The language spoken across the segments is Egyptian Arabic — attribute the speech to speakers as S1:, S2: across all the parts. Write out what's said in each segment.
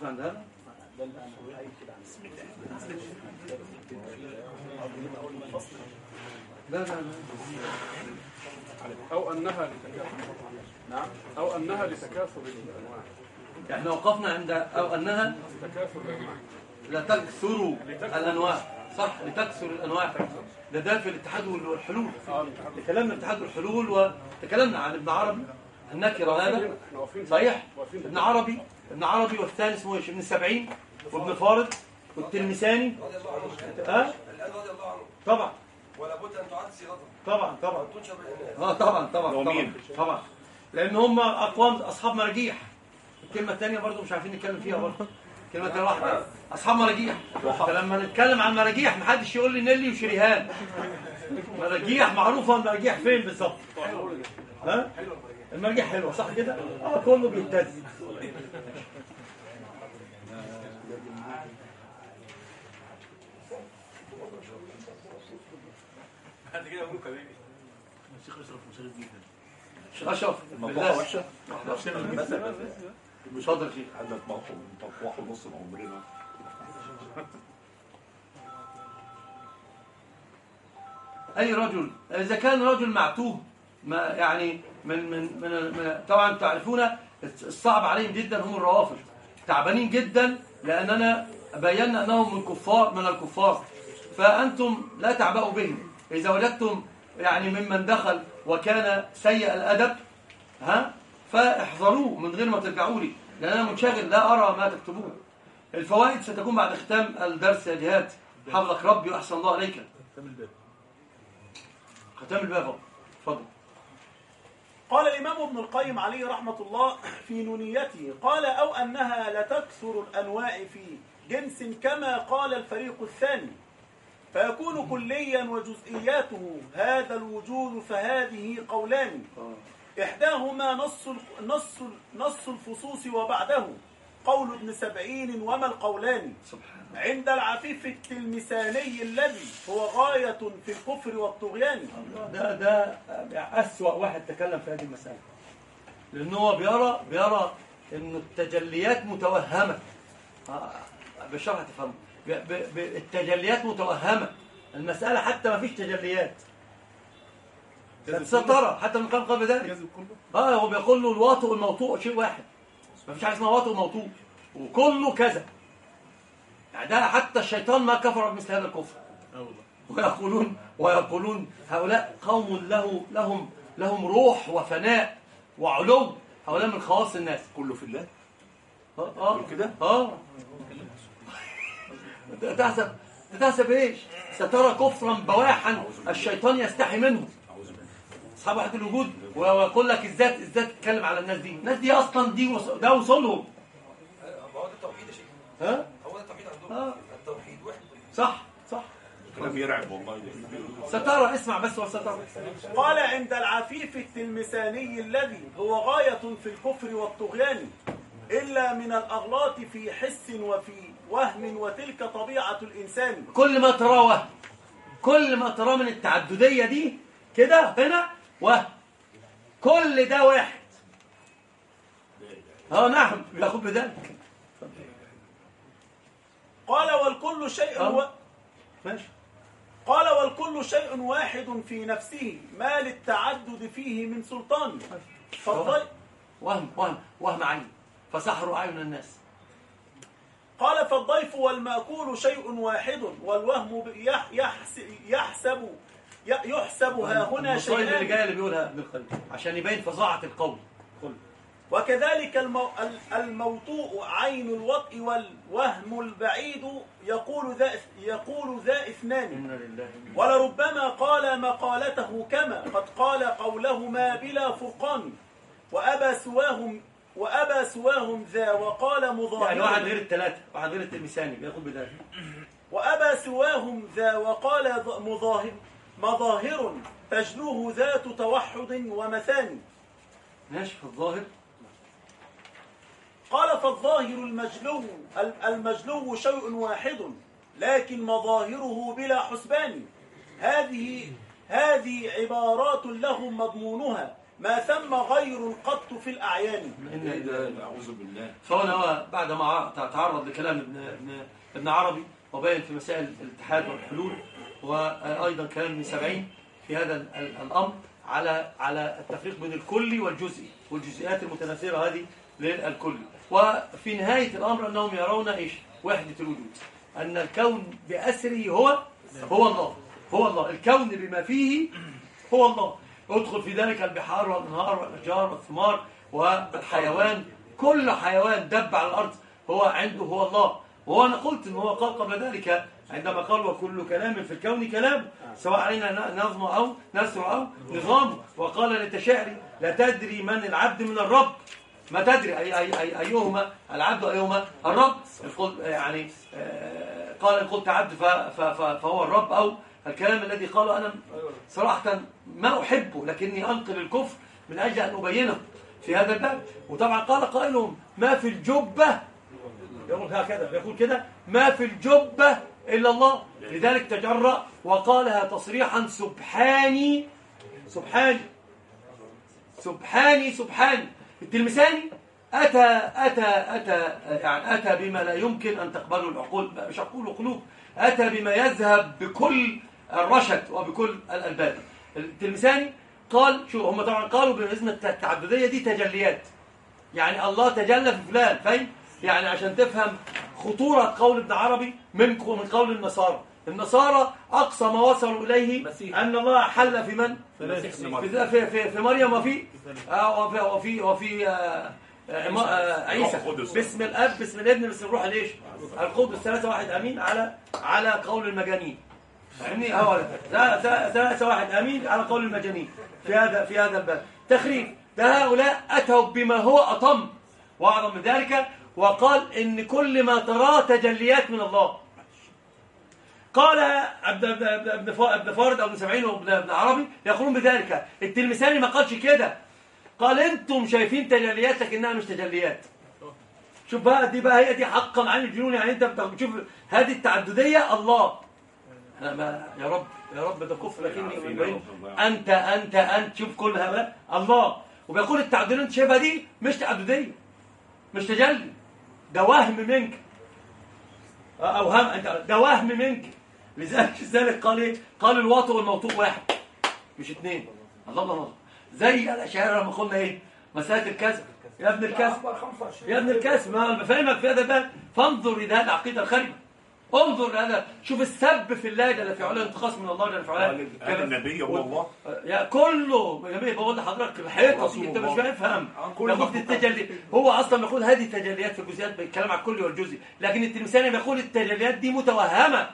S1: نقف عند هذا لا لا لا
S2: أو أنها لتكاثر نعم أو أنها لتكاثر الأنواع
S1: احنا وقفنا عند او انها
S2: تكاثر الأنواع
S1: لا تكثر الانواع صح لتكثر الانواع ده ده في الاتحاد والحلول تكلمنا الاتحاد والحلول وتكلمنا عن ابن عربي النكره هذا
S2: احنا واقفين
S1: صحيح
S2: واقفين
S1: ابن عربي ابن عربي والثاني اسمه ايش ابن السبعين وابن فارض والتلمساني ها
S3: الآن رضي الله عنه
S1: طبعا
S3: ولا بد أن تعد صيغته
S1: طبعا طبعا
S3: تنشر بالإناث
S1: اه طبعا طبعا
S4: لو
S1: طبعا
S4: مين؟
S1: طبعا لان هم اقوام اصحاب مراجيح الكلمه الثانيه برضو مش عارفين نتكلم فيها برضو الكلمه الثانيه واحده اصحاب مراجيح فلما نتكلم عن مراجيح محدش يقول لي نيلي وشريهان مراجيح معروفه المراجيح فين بالظبط ها المراجيح حلوه صح كده اه كله بيهتز
S3: بعد كده ممكن كبير
S5: الشيخ اشرف مشرف جدا
S1: شيخ اشرف
S4: المطبخة
S1: بالله.
S4: وحشة مثلا
S1: مش هقدر شيء
S4: عندك طبخوا طبخوا نص من عمرنا
S1: اي رجل اذا كان رجل معتوه ما يعني من من من, من طبعا تعرفون الصعب عليهم جدا هم الروافض تعبانين جدا لاننا بينا انهم من كفار من الكفار فانتم لا تعبأوا بهم اذا وجدتم يعني ممن دخل وكان سيء الادب ها فاحذروه من غير ما ترجعوا لي لان انا منشغل لا ارى ما تكتبون الفوائد ستكون بعد ختام الدرس يا جهاد حفظك ربي واحسن الله عليك ختام الباب أهو. اتفضل
S6: قال الإمام ابن القيم عليه رحمة الله في نونيته قال أو أنها لتكثر الأنواع في جنس كما قال الفريق الثاني فيكون كليا وجزئياته هذا الوجود فهذه قولان إحداهما نص ال- نص ال- نص الفصوص وبعده قول ابن سبعين وما القولان
S1: سبحان
S6: عند العفيف التلمساني الذي هو غاية في الكفر والطغيان
S1: الله ده ده أسوأ واحد تكلم في هذه المسألة لأنه هو بيرى بيرى إنه التجليات متوهمة آه، بالشرح تفهمه ب- ب- ب- التجليات متوهمة المسألة حتى ما فيش تجليات سترى حتى من قبل قبل ذلك اه هو بيقول له الواطئ والموطوء شيء واحد ما فيش حاجه اسمها واطئ وموطوء وكله كذا يعني ده حتى الشيطان ما كفر بمثل هذا الكفر ويقولون ويقولون هؤلاء قوم له لهم لهم روح وفناء وعلو هؤلاء من خواص الناس
S4: كله في الله
S1: اه اه
S4: يقول كده؟
S1: اه تحسب تحسب ايش سترى كفرا بواحا الشيطان يستحي منه اصحاب وحده الوجود ويقول لك الذات الذات تتكلم على الناس دي الناس دي اصلا دي وص... ده وصلهم
S3: ما هو ده التوحيد يا شيخ
S1: ها
S3: هو ده التوحيد عندهم
S1: آه.
S3: التوحيد وحده
S1: صح صح
S4: كلام يرعب والله
S1: سترى اسمع بس وسترى
S6: قال عند العفيف التلمساني الذي هو غاية في الكفر والطغيان إلا من الأغلاط في حس وفي وهم وتلك طبيعة الإنسان
S1: كل ما تراه وهم كل ما تراه من التعددية دي كده هنا وهم كل ده واحد اه نعم ياخد بذلك
S6: قال والكل شيء
S1: آه.
S6: و...
S1: ماشي
S6: قال والكل شيء واحد في نفسه ما للتعدد فيه من سلطان فالضي...
S1: وهم وهم وهم عين فسحروا اعين الناس
S6: قال فالضيف والمأكول شيء واحد والوهم ب- يح... يحس... يحسب ي- يحسب ها هنا
S1: المصايب اللي
S6: شيئان
S1: جايه اللي بيقولها ابن القيم عشان يبين فظاعه القول قل
S6: وكذلك المو... ال- الموطوء عين الوطء والوهم البعيد يقول ذا يقول ذا اثنان
S1: انا لله
S6: ولربما قال مقالته كما قد قال قولهما بلا فرقان وأبى سواهم وأبى سواهم ذا وقال
S1: يعني واحد
S6: مظاهر
S1: غير الثلاثه واحد غير التلمساني بياخد بذلك
S6: وأبى سواهم ذا وقال ظ- مظاهر مظاهر تجلوه ذات توحد ومثاني
S1: ماشي في الظاهر
S6: قال فالظاهر المجلو ال- المجلو شيء واحد لكن مظاهره بلا حسبان هذه هذه عبارات لهم مضمونها ما ثم غير قط في الأعيان
S1: إن
S4: اعوذ بالله
S1: فهنا هو بعد ما تعرض لكلام ابن ابن ابن عربي وبين في مسائل الاتحاد والحلول وايضا كلام ابن سبعين في هذا ال- ال- الامر على على التفريق بين الكلي والجزئي والجزئيات المتناثره هذه للكلي وفي نهايه الامر انهم يرون ايش؟ وحده الوجود ان الكون باسره هو هو الله هو الله الكون بما فيه هو الله ادخل في ذلك البحار والانهار والاشجار والثمار والحيوان كل حيوان دب على الارض هو عنده هو الله وهو انا قلت ان هو قال قبل ذلك عندما قال وكل كلام في الكون كلام سواء علينا نظم او نثر او نظام وقال للتشاعري لا تدري من العبد من الرب ما تدري أي أي أي أيهما العبد أيهما الرب القل يعني آه، قال إن قلت عبد ف- ف- ف- فهو الرب أو الكلام الذي قاله أنا صراحة ما أحبه لكني أنقل الكفر من أجل أن أبينه في هذا الباب وطبعا قال قائلهم ما في الجبة يقول هكذا يقول كده ما في الجبة إلا الله لذلك تجرأ وقالها تصريحا سبحاني سبحاني سبحاني سبحاني التلمساني أتى أتى أتى يعني أتى بما لا يمكن أن تقبله العقول مش عقول وقلوب أتى بما يذهب بكل الرشد وبكل الألباب التلمساني قال شو هم طبعا قالوا باسم التعددية دي تجليات يعني الله تجلى في فلان فاهم يعني عشان تفهم خطورة قول ابن عربي من من قول النصارى النصارى أقصى ما وصلوا إليه
S5: مسيح.
S1: أن الله حل في من؟
S5: ثلاثة.
S1: في في في, في مريم وفي آه وفي وفي, وفي آه آه عما- آه عيسى
S4: روح القدس.
S1: باسم الاب باسم الابن باسم الروح ليش؟ القدس ثلاثة واحد امين على على قول المجانين فاهمني هو ده ده ثلاثة واحد امين على قول المجانين في هذا في هذا الباب تخريف ده هؤلاء اتوا بما هو اطم واعظم من ذلك وقال ان كل ما تراه تجليات من الله قال عبد عبد- عبد- ابن فا- ابن فارد او ابن سبعين وابن ابن عربي يقولون بذلك التلمساني ما قالش كده قال انتم شايفين تجليات لكنها مش تجليات شوف بقى دي بقى هي دي حقا عن الجنون يعني انت بتشوف هذه التعدديه الله أنا ما يا رب يا رب ده كفر لكني أبين. انت انت انت شوف كل هؤلاء الله وبيقول التعدديه اللي انت شايفها دي مش تعدديه مش تجلي ده وهم منك اوهام انت ده وهم منك لذلك لذلك قال ايه قال الواطئ والموطوء واحد مش اثنين الله الله الله زي الاشاعره لما قلنا ايه مساله الكسب يا ابن الكسب يا ابن الكسب ما أنا بفهمك في هذا الباب فانظر الى هذه العقيده الخارجه انظر لهذا شوف السب في الله جل في علاه انتقاص من الله جل في علاه
S4: قال قال النبي هو الله
S1: يا كله يا جماعه بقول لحضرتك الحيطه
S4: رسول
S1: دي انت مش
S4: الله.
S1: فاهم
S4: كل
S1: يقول
S4: مخلوقات.
S1: التجلي هو اصلا بيقول هذه تجليات في الجزئيات بالكلام على الكلي والجزئي لكن التلمساني بيقول التجليات دي متوهمه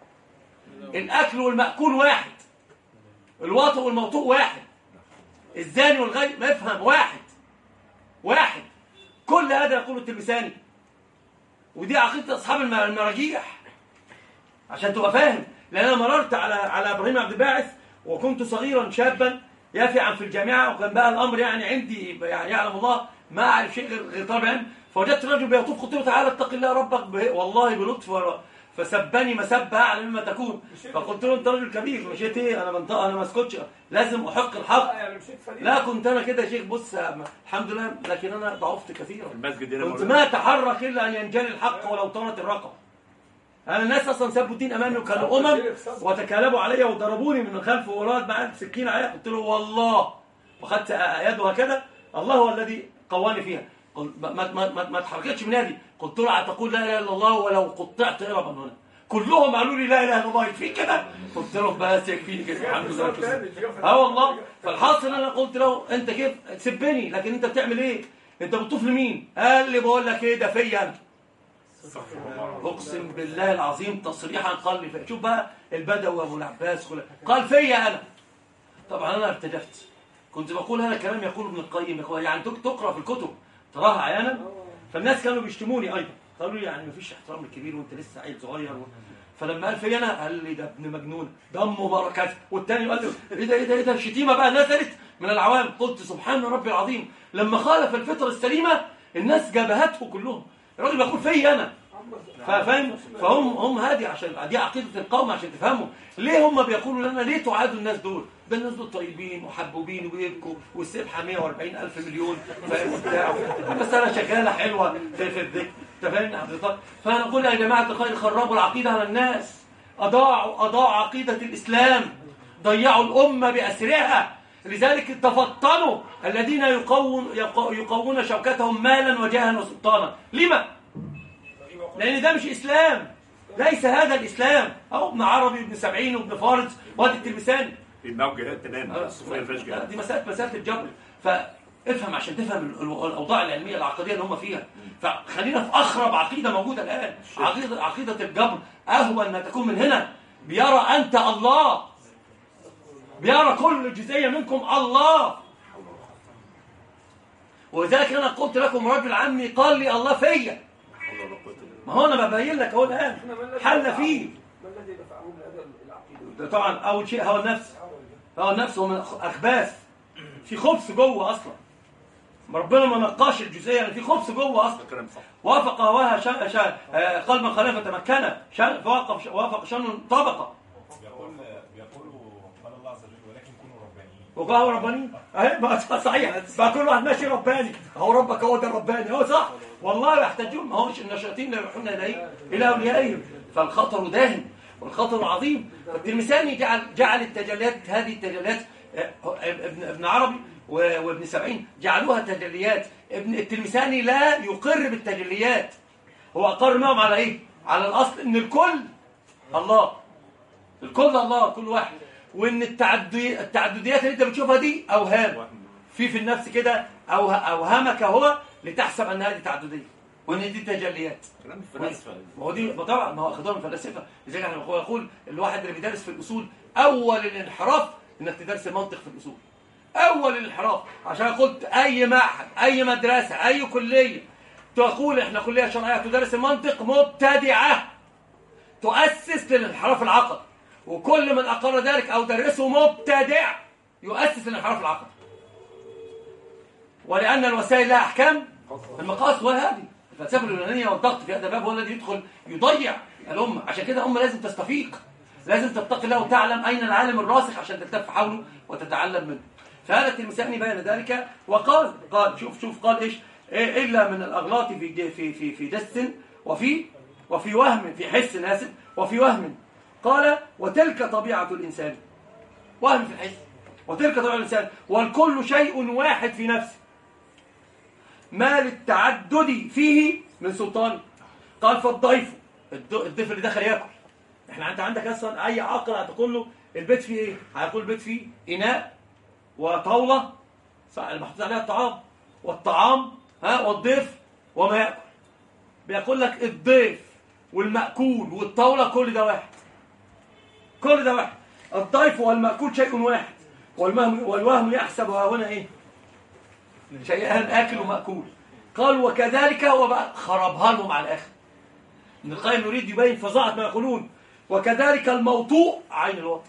S1: الاكل والماكول واحد الواطئ والموطوء واحد الزاني والغني ما يفهم واحد واحد كل هذا يقول التلمساني ودي عقيده اصحاب الم- المراجيح عشان تبقى فاهم لان انا مررت على على ابراهيم عبد الباعث وكنت صغيرا شابا يافعا في الجامعه وكان بقى الامر يعني عندي يعني يعلم الله ما اعرف شيء غير غير طالب علم فوجدت رجل بيطوف قلت له تعالى اتق الله ربك به- والله بلطف ور- فسبني مسبه اعلى مما تكون فقلت له انت راجل كبير مشيت ايه انا منطقه انا ما اسكتش لازم احق الحق لا كنت انا كده يا شيخ بص الحمد لله لكن انا ضعفت كثيرا
S4: المسجد هنا
S1: كنت
S4: مولانا.
S1: ما اتحرك الا ان ينجلي الحق ولو طالت الرقم انا الناس اصلا سبوا الدين امامي وكانوا امم وتكالبوا علي وضربوني من الخلف وراء معايا سكين عليا قلت له والله واخدت يده هكذا الله هو الذي قواني فيها قل- ما ما ما, ما, ما اتحركتش من يدي قلت له تقول لا اله الا الله ولو قطعت اربا هنا كلهم قالوا لي لا اله الا الله يكفيك كده قلت لهم بس يكفيني كده الحمد لله رب العالمين. اه والله فالحاصل انا قلت له انت كيف تسبني لكن انت بتعمل ايه انت بتطوف لمين قال لي بقول لك ايه ده فيا انا اقسم بالله العظيم تصريحا قال لي في- شوف بقى البدوي ابو العباس خلا- قال فيا انا طبعا انا ارتجفت كنت بقول هذا كلام يقول ابن القيم يقول يعني تك- تقرا في الكتب تراها عيانا فالناس كانوا بيشتموني ايضا قالوا لي يعني مفيش احترام للكبير وانت لسه عيل صغير و... فلما قال فيا انا قال لي ده ابن مجنون دمه بركات والتاني قال له ايه ده ايه ده ايه ده الشتيمه بقى نزلت من العوام قلت سبحان ربي العظيم لما خالف الفطر السليمه الناس جبهته كلهم الراجل بيقول فيا انا فاهم فهم هم هذه عشان دي عقيده القوم عشان تفهموا ليه هم بيقولوا لنا ليه تعادوا الناس دول ده الناس دول طيبين وحبوبين وبيبكوا والسبحه 140 الف مليون فاهم وبتاع المساله شغاله حلوه في في الذكر انت فاهم حضرتك فانا اقول يا جماعه الخير خربوا العقيده على الناس اضاعوا اضاعوا عقيده الاسلام ضيعوا الامه باسرها لذلك تفطنوا الذين يقوون يقو- يقوون شوكتهم مالا وجاها وسلطانا لما لان ده مش اسلام ليس هذا الاسلام اهو ابن عربي وابن سبعين وابن فارس وادي التلمساني
S4: الموجهات تمام
S1: آه،
S4: الصوفيه ما فيهاش
S1: لا،
S4: جهاد
S1: دي مسألة مسألة الجبر فافهم عشان تفهم ال- ال- الأوضاع العلمية العقدية اللي هم فيها فخلينا في أخرب عقيدة موجودة الآن عقيدة عقيدة الجبر أهون ما تكون من هنا بيرى أنت الله بيرى كل جزئية منكم الله ولذلك أنا قلت لكم رجل عمي قال لي الله فيا
S4: حول ولا قوه الا
S1: ما هو أنا ببين لك أهو الآن حل فيه
S7: ما الذي دفعهم لهذا العقيده؟
S1: ده طبعا أول شيء هو النفس هو النفس هو من أخباث في خبث جوه أصلا ما ربنا ما نقاش الجزئية يعني في خبث جوه أصلا
S4: بالله كلام صح
S1: وافق هواها شا... شا... آه، قلبا خليفة تمكن شا... فوافق وافق شن طبقة
S8: بيقول بيقول قال الله عز وجل ولكن كونوا ربانيين
S1: وقالوا رباني اهي بقى صحيح بقى كل واحد ماشي رباني هو ربك هو ده الرباني هو صح والله يحتاجون ما هوش النشاطين لا يروحون اليه الى اوليائهم فالخطر داهم والخطر عظيم فالتلمساني جعل جعل التجليات هذه التجليات آه، ابن ابن عربي و- وابن سبعين جعلوها تجليات ابن التلمساني لا يقر بالتجليات هو اقر معهم على ايه على الاصل ان الكل الله الكل الله كل واحد وان التعدي التعدديات اللي انت بتشوفها دي اوهام في في النفس كده أو اوهامك هو لتحسب ان هذه تعدديه وان دي تجليات
S4: كلام الفلاسفه
S1: ما هو دي ما طبعا ما هو اخدوها من الفلاسفه لذلك احنا هو يقول الواحد اللي بيدرس في الاصول اول الانحراف انك تدرس المنطق في الاصول اول الانحراف عشان قلت اي معهد اي مدرسه اي كليه تقول احنا كليه شرعيه تدرس المنطق مبتدعه تؤسس للانحراف العقدي وكل من اقر ذلك او درسه مبتدع يؤسس للانحراف العقدي ولان الوسائل لها احكام المقاصد وهذه الفلسفه اليونانيه والضغط في هذا الباب هو الذي يدخل يضيع الامه عشان كده الامه لازم تستفيق لازم تتقي الله وتعلم اين العالم الراسخ عشان تلتف حوله وتتعلم منه فهذا التلمساني بين ذلك وقال قال شوف شوف قال ايش إيه الا من الاغلاط في ج- في في في دس وفي وفي وهم في حس اسف وفي وهم قال وتلك طبيعه الانسان وهم في الحس وتلك طبيعه الانسان والكل شيء واحد في نفسه ما للتعدد فيه من سلطان قال فالضيف الد- الضيف اللي دخل ياكل احنا انت عندك اصلا اي عاقل هتقول له البيت فيه ايه هيقول البيت فيه اناء وطاوله صح، محطوط عليها الطعام والطعام ها والضيف وما ياكل بيقول لك الضيف والمأكول والطاوله كل ده واحد كل ده واحد الضيف والمأكول شيء واحد والوهم والوهم يحسب ها هنا ايه شيئان اكل ومأكول قال وكذلك هو بقى خربها لهم على الاخر ابن القيم يريد يبين فظاعة ما يقولون وكذلك الموطوء عين الوطن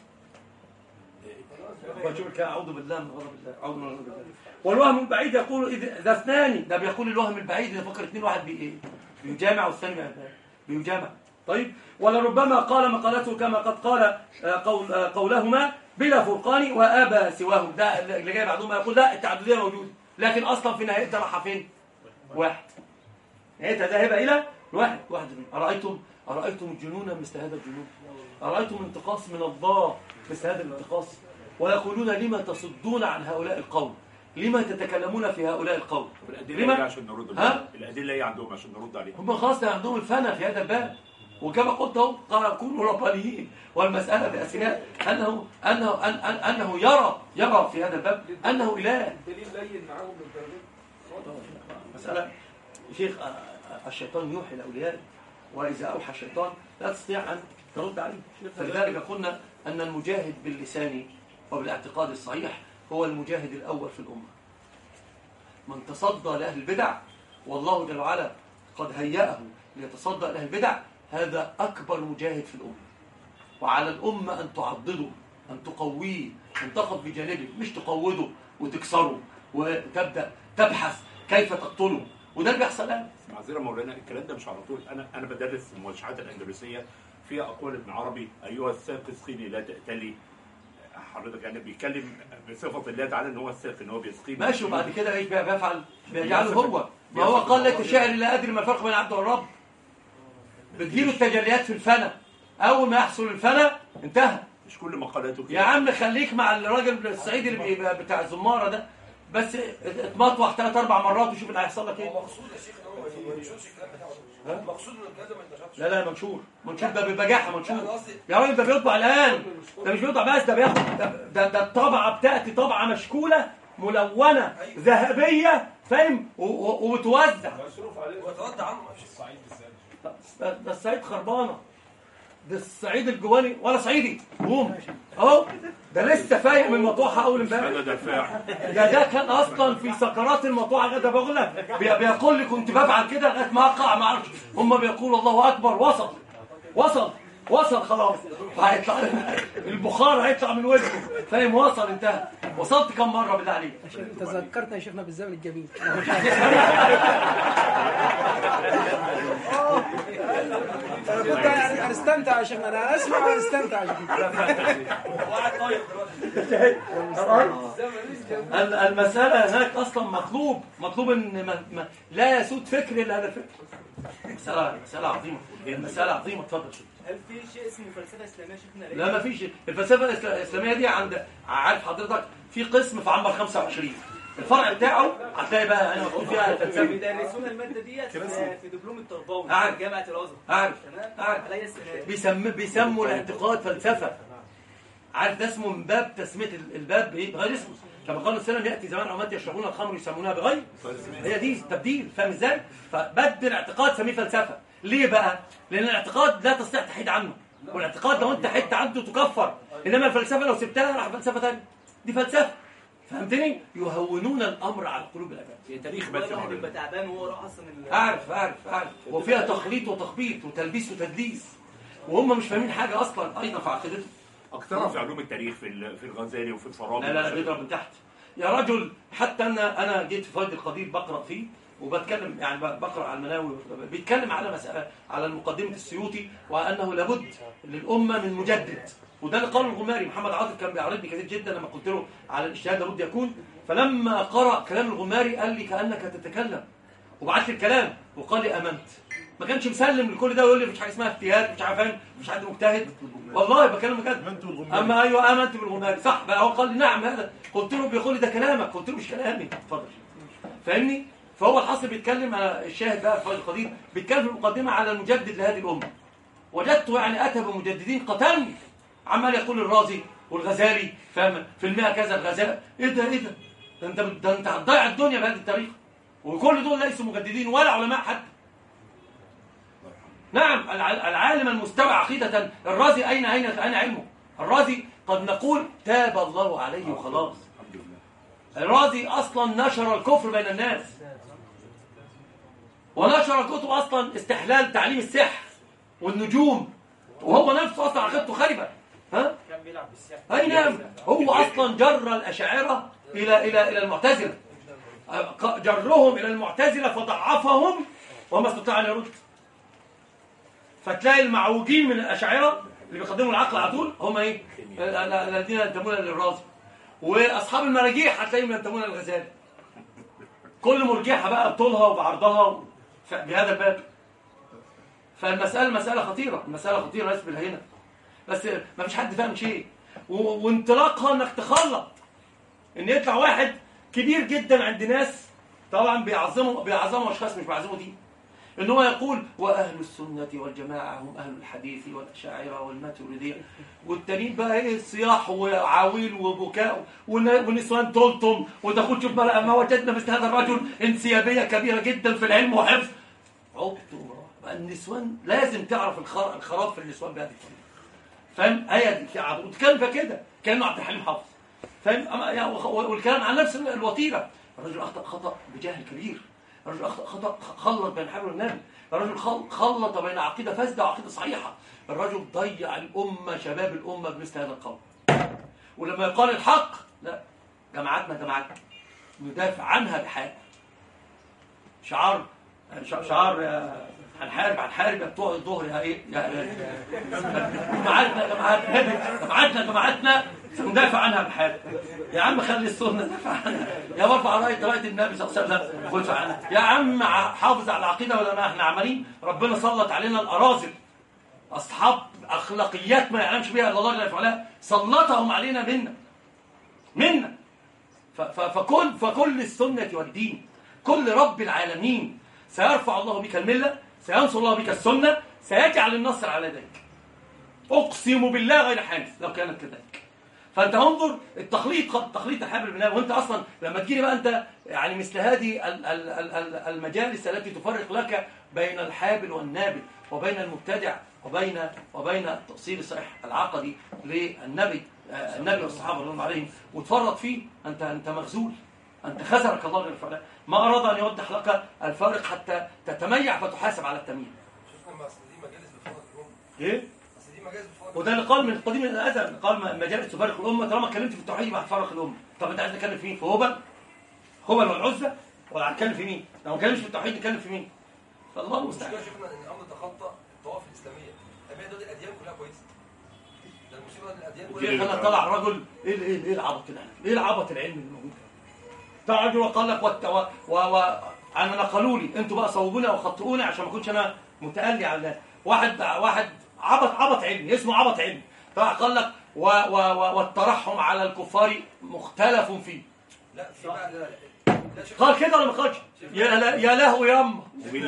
S1: وشوف كده اعوذ بالله من غضب الله اعوذ من غضب الله والوهم البعيد يقول اذا ده اثنان ده بيقول الوهم البعيد اذا فكر اثنين واحد بي ايه بيجامع والثاني بي- بيجامع طيب ولربما قال مقالته كما قد قال آه، قول آه، قولهما بلا فرقان وابى سواهم ده اللي جاي بعدهم يقول لا التعدديه موجوده لكن اصلا في نهايتها رايحه فين واحد نهايتها ذاهبه الى واحد واحد ارايتم ارايتم الجنون مثل هذا الجنون ارايتم انتقاص من الله مثل هذا الانتقاص ويقولون لما تصدون عن هؤلاء القوم لما تتكلمون في هؤلاء القوم
S4: الادله
S1: لما؟
S4: ايه عشان نرد
S1: ها؟
S4: عليها الادله ايه عندهم عشان نرد عليها
S1: هم خلاص ده عندهم الفنا في هذا الباب وكما قلت اهو قال كونوا ربانيين والمسألة بأسناء أنه أنه أن أن أنه يرى يرى في هذا الباب أنه إله
S7: دليل لين معاهم للدرجه
S1: مسألة شيخ آه، آه، الشيطان يوحي لأوليائه وإذا أوحى الشيطان لا تستطيع أن ترد عليه فلذلك قلنا أن المجاهد باللسان وبالاعتقاد الصحيح هو المجاهد الأول في الأمة من تصدى لأهل البدع والله جل وعلا قد هيأه ليتصدى لأهل البدع هذا أكبر مجاهد في الأمة وعلى الأمة أن تعضده أن تقويه أن تقف بجانبه مش تقوده وتكسره وتبدأ تبحث كيف تقتله وده اللي بيحصل الان
S4: معذره مولانا الكلام ده مش على طول انا انا بدرس في الموشحات الاندلسيه فيها اقوال ابن عربي ايها الساقي اسقيني لا تأتلي حضرتك يعني بيتكلم بصفه الله تعالى ان هو الساقي ان هو بيسقي
S1: ماشي وبعد كده ايش بقى بيفعل بيجعله هو ما هو قال لك الشاعر لا ادري ما الفرق بين العبد والرب بتجيله التجليات في الفنا اول ما يحصل الفنا انتهى
S4: مش كل مقالاته
S1: يا
S4: كده
S1: عم خليك مع الراجل الصعيدي اللي بيبقى بتاع الزماره ده بس اتمطوح ثلاث اربع مرات وشوف اللي هيحصل لك ايه
S3: هو مقصود يا شيخ ان هو ما ينشرش الكلام بتاعه مقصود ان الكلام ده ما ينتشرش
S1: لا لا منشور منشور ده ببجاحه
S3: لا،
S1: منشور
S3: انا قصدي
S1: يا راجل ده بيطبع الان ده مش بيطبع بس ده بياخد ده, ده, ده الطبعه بتاتي طبعه مشكوله ملونه ذهبيه فاهم و- و- وبتوزع
S7: مصروف عليه
S3: ويترد عنه
S8: الصعيد بالذات
S1: ده, ده الصعيد خربانه ده الصعيد الجواني ولا صعيدي قوم اهو ده لسه فايق من المطوحه اول امبارح
S4: هذا دفاع
S1: ده ده كان اصلا في سكرات المطوعه غدا بقول لك بي- بيقول لي كنت بفعل كده لغايه ما اقع ما اعرفش هم بيقولوا الله اكبر وصل وصل وصل خلاص هيطلع البخار هيطلع من وجهه فاهم وصل انتهى وصلت كم مره بالله عليك
S9: انت ذكرتنا يا شيخنا بالزمن الجميل انا كنت يعني استمتع يا شيخنا انا اسمع واستمتع يا شيخنا
S3: واحد طاير دلوقتي
S1: ال- المسألة هناك أصلا مطلوب مطلوب إن ما ما لا يسود فكر إلا هذا الفكر مسألة مسألة عظيمة مسألة عظيمة اتفضل شوف
S10: هل في شيء اسمه فلسفه اسلاميه شيخنا
S1: لا ما فيش الفلسفة الإسلا- الإسلامية دي عند عارف حضرتك في قسم في عنبر 25 الفرع بتاعه هتلاقي بقى أنا مكتوب فيها الفلسفة
S10: بيدرسون الماده ديت في- في دبلوم التربوي
S1: عارف.
S10: في جامعه الازهر
S1: عارف
S10: تمام
S1: عارف
S10: علي السنه دي
S1: بيسم بيسموا الاعتقاد فلسفة عارف ده اسمه من باب تسمية ال- الباب بإيه؟ بغير اسمه كما قال السلام يأتي زمان عمات يشربون الخمر يسمونها بغير هي دي تبديل فاهم ازاي؟ فبدل اعتقاد سميه فلسفة ليه بقى؟ لأن الاعتقاد لا تستطيع تحيد عنه والاعتقاد لو انت حدت عنه تكفر انما الفلسفة لو سبتها راح فلسفة ثانيه دي فلسفة فهمتني؟ يهونون الأمر على قلوب العباد
S4: هي تاريخ
S10: هو
S4: بس يا
S10: الواحد
S4: مولانا.
S10: يبقى تعبان وهو راح اصلا ال-
S1: أعرف أعرف أعرف وفيها تخليط وتخبيط وتلبيس وتدليس وهم مش فاهمين حاجة أصلا أيضا في عقيدتهم
S4: اكثرها في علوم التاريخ في ال- في الغزالي وفي الفارابي
S1: لا لا لا بيضرب من تحت يا رجل حتى انا انا جيت في فوائد القدير بقرا فيه وبتكلم يعني ب- بقرا على المناوي بيتكلم على مسألة على مقدمه السيوطي وانه لابد للامه من مجدد وده اللي قاله الغماري محمد عاطف كان بيعرضني كتير جدا لما قلت له على الاجتهاد لابد يكون فلما قرا كلام الغماري قال لي كانك تتكلم وبعت لي الكلام وقال لي امنت ما كانش مسلم لكل ده ويقول لي مفيش حاجه اسمها اجتهاد مش عارف فاهم مش حد مجتهد والله بكلم بجد
S5: امنت بالغماري
S1: اما ايوه امنت بالغماري صح بقى هو قال لي نعم هذا قلت له بيقول لي ده كلامك قلت له مش كلامي اتفضل فاهمني فهو الحصر بيتكلم على الشاهد بقى في فوائد القدير بيتكلم في المقدمه على المجدد لهذه الامه وجدته يعني اتى بمجددين قتلني عمال يقول الرازي والغزالي فاهم في المئة كذا الغزالي ايه ده ايه ده ده انت ده انت هتضيع الدنيا بهذه الطريقه وكل دول ليسوا مجددين ولا علماء حتى نعم الع- العالم المستوى عقيدة الرازي أين أين أين علمه الرازي قد نقول تاب الله عليه وخلاص
S4: الحمد لله
S1: الرازي أصلا نشر الكفر بين الناس ونشر كتب أصلا استحلال تعليم السحر والنجوم وهو نفسه أصلا عقيدته خربة ها
S10: كان بيلعب بالسحر
S1: أي نعم هو أصلا جر الأشاعرة إلى إلى إلى المعتزلة جرهم إلى المعتزلة فضعفهم وما استطاع أن يرد فتلاقي المعوجين من الأشاعرة اللي بيقدموا العقل على طول هم إيه؟ ال- ال- الذين ينتمون للرازي وأصحاب المراجيح هتلاقيهم ينتمون للغزالي كل مرجحة بقى بطولها وبعرضها ف- بهذا الباب فالمسألة مسألة خطيرة المسألة خطيرة ليس بالهينة بس ما فيش حد فاهم شيء و- وانطلاقها انك تخلط ان يطلع واحد كبير جدا عند ناس طبعا بيعظموا بيعظموا اشخاص مش بيعظموا دين ان هو يقول واهل السنه والجماعه هم اهل الحديث والاشاعره والماتريديه والتانيين بقى ايه صياح وعويل وبكاء ون- ونسوان تلطم وتقول شوف ما ما وجدنا مثل هذا الرجل انسيابيه كبيره جدا في العلم وحفظ عبت وراء. النسوان لازم تعرف الخر- الخراب في النسوان بهذه الطريقه فاهم آية دي عبد وتتكلم فيها كده كأنه عبد الحليم حافظ فاهم أما يعني وخ- والكلام عن نفس الوتيرة الرجل أخطأ خطأ بجهل كبير الرجل أخطأ خطأ خلط بين الحبل والنبي الرجل خل- خلط بين عقيدة فاسدة وعقيدة صحيحة الرجل ضيع الأمة شباب الأمة بمثل هذا القول ولما يقال الحق لا جماعتنا جماعتنا ندافع عنها بحق شعار ش- شعار آه، هنحارب هنحارب يا بتوع الظهر يا ايه يا يا- جماعتنا جماعتنا جماعتنا جماعتنا ندافع عنها بحال يا عم خلي السنه ندافع عنها يا برفع رايه رايه النبي صلى الله عليه وسلم وادفع عنها يا عم ع- حافظ على العقيده ولا ما احنا عمالين ربنا سلط علينا الاراذل اصحاب اخلاقيات ما يعلمش بها الا الله جل وعلا سلطهم علينا منا منا ف- ف- فكل فكل السنه والدين كل رب العالمين سيرفع الله بك المله سينصر الله بك السنه سيجعل النصر على يديك اقسم بالله غير حانث لو كانت كذلك فانت انظر التخليط تخليط الحبل بالله وانت اصلا لما تجيلي بقى انت يعني مثل هذه ال- ال- ال- ال- المجالس التي تفرق لك بين الحابل والنابل وبين المبتدع وبين وبين التأصيل الصحيح العقدي للنبي آه، النبي والصحابه رضي الله عليهم وتفرط فيه انت انت مخزول انت خزرك الله جل وعلا ما اراد ان يوضح لك الفارق حتى تتميع فتحاسب على التمييع
S3: شوفنا ما اصل دي مجالس بتفرق الامه
S1: ايه
S3: اصل دي مجالس بتفرق
S1: وده اللي قال من قديم الازل قال مجالس تفرق الامه طالما اتكلمت في التوحيد يبقى هتفرق الامه طب انت عايز تتكلم في مين في هبل هبل والعزى ولا هتكلم في مين لو ما اتكلمش في التوحيد نتكلم في مين فالله المستعان
S3: المشكله شفنا ان الامر تخطى الطوائف الاسلاميه ابدا دول الاديان كلها كويسه ده المصيبه ان الاديان
S1: كيف
S3: كلها
S1: انا طلع رجل ايه ال- ايه ال- ايه العبط العلم ايه العبط العلمي اللي موجود ده؟ طلع رجل وقال لك وت... و... و... و... انا نقلوا لي انتوا بقى صوبوني او خطئوني عشان ما اكونش انا متألي على واحد واحد عبط عبط علمي اسمه عبط علمي طلع قال لك و... و... و... والترحم على الكفار مختلف فيه
S3: لا في بقى لا لا شوف
S1: قال كده ولا ما قالش يا لا يا له ياما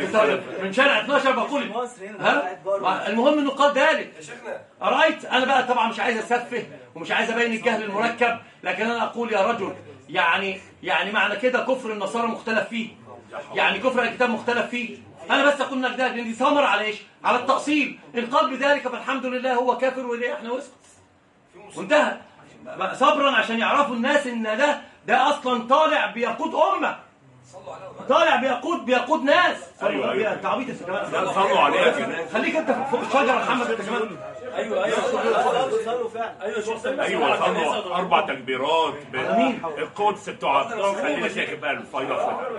S1: من شارع 12 بقول
S10: مصر هنا
S1: ها
S10: قاعد بره
S1: المهم انه قال ذلك
S3: يا شيخنا
S1: رايت انا بقى طبعا مش عايز اسفه ومش عايز ابين الجهل المركب لكن انا اقول يا رجل يعني يعني معنى كده كفر النصارى مختلف فيه يعني كفر الكتاب مختلف فيه انا بس اقول لك ده لان دي ثمره على ايش على التاصيل ان قال بذلك فالحمد لله هو كافر وليه احنا وسط وانتهى بقى صبرا عشان يعرفوا الناس ان ده ده اصلا طالع بيقود امه
S3: صلوا على الغالب
S1: طالع بيقود بيقود ناس
S4: أيوة، أيوة.
S1: انت عبيط انت كمان
S4: لا، صلوا عليها كمان.
S1: خليك انت فوق الشجره يا محمد انت كمان
S10: ايوه ايوه صلوا صلوا فعلا
S2: ايوه شوف
S4: ايوه صلوا اربع تكبيرات
S1: على مين؟
S4: القدس بتوع خلينا شايف بقى الفايده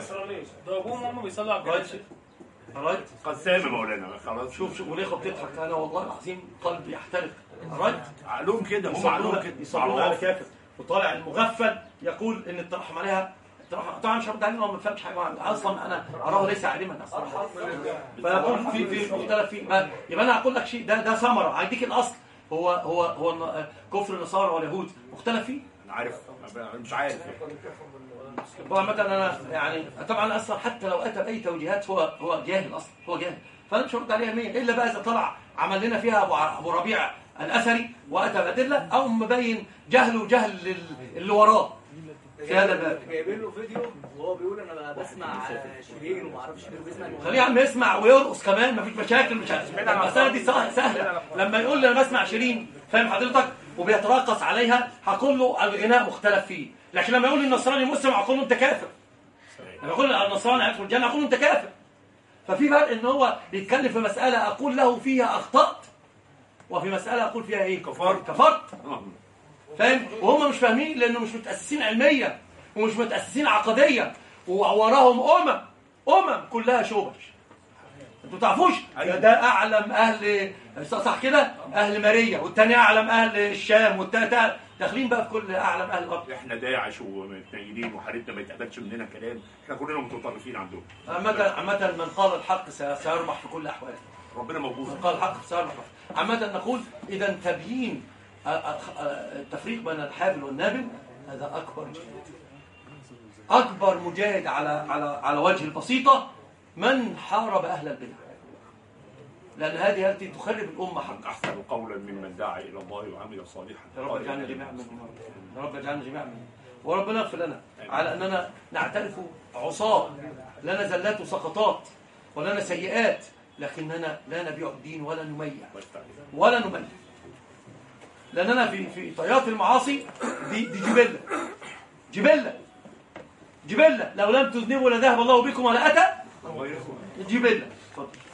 S2: ضربوهم وهم بيصلوا على
S1: رايت
S2: الجنازه
S1: رايت
S4: قسام يا مولانا خلاص
S1: شوف شوف وليه بتضحك انا والله العظيم قلبي يحترق رايت
S4: عقلهم كده هم عقلهم
S1: يصلون
S4: كده
S1: يصلون على كافر وطالع المغفل يقول ان الترحم عليها الترحم طبعا مش هرد عليه هو ما فهمش حاجه عنه. اصلا انا اراه ليس عالما اصلا فيقول في في مختلف في ما يبقى انا هقول لك شيء ده ده ثمره هديك الاصل هو هو هو الن- كفر النصارى واليهود مختلف فيه
S4: انا عارف مش عارف
S1: وعامة انا يعني طبعا اصلا حتى لو اتى باي توجيهات هو هو جاهل اصلا هو جاهل فانا مش هرد عليها 100 الا بقى اذا طلع عمل لنا فيها ابو ع- ابو ربيع الاثري واتى بادله او مبين جهله وجهل لل- اللي وراه في هذا الباب
S10: جايبين له فيديو وهو بيقول انا بسمع شيرين وما اعرفش مين بيسمع
S1: خليه يا عم يسمع ويرقص كمان مفيش مشاكل مش عارف المساله دي سهله سهله لما يقول لي انا بسمع شيرين فاهم حضرتك وبيتراقص عليها هقول له الغناء مختلف فيه لكن لما يقول لي النصراني مسلم هقول له انت كافر لما يقول لي النصراني هيدخل الجنه هقول له انت كافر ففي فرق ان هو بيتكلم في مساله اقول له فيها اخطات وفي مساله اقول فيها ايه
S4: كفرت.
S1: كفرت فاهم وهم مش فاهمين لانه مش متاسسين علميا ومش متاسسين عقديا ووراهم امم امم كلها شوبش انتوا تعرفوش ده, ده اعلم اهل صح كده اهل ماريا والتاني اعلم اهل الشام والتالت داخلين بقى في كل اعلم اهل الارض
S4: احنا داعش ومتنيلين وحارتنا ما يتقبلش مننا كلام احنا كلنا متطرفين عندهم
S1: عامة عامة من قال الحق سي- سيربح في كل احواله
S4: ربنا
S1: من
S4: موجود
S1: قال الحق سيربح عامة نقول اذا تبيين آه، آه، آه، التفريق بين الحابل والنابل هذا اكبر جهاد اكبر مجاهد على على على وجه البسيطة من حارب اهل البدع لان هذه التي تخرب الامه حقا
S4: احسن قولا ممن دعا الى الله وعمل صالحا
S1: يا رب اجعلنا جميعا منهم يا رب اجعلنا جميعا منهم وربنا يغفر لنا على اننا نعترف عصاة لنا زلات وسقطات ولنا سيئات لكننا لا نبيع الدين ولا نميع ولا نميع لاننا في في طيات المعاصي دي دي جبله جبله جبله لو لم تذنبوا لذهب الله بكم ولا اتى جبله اتفضل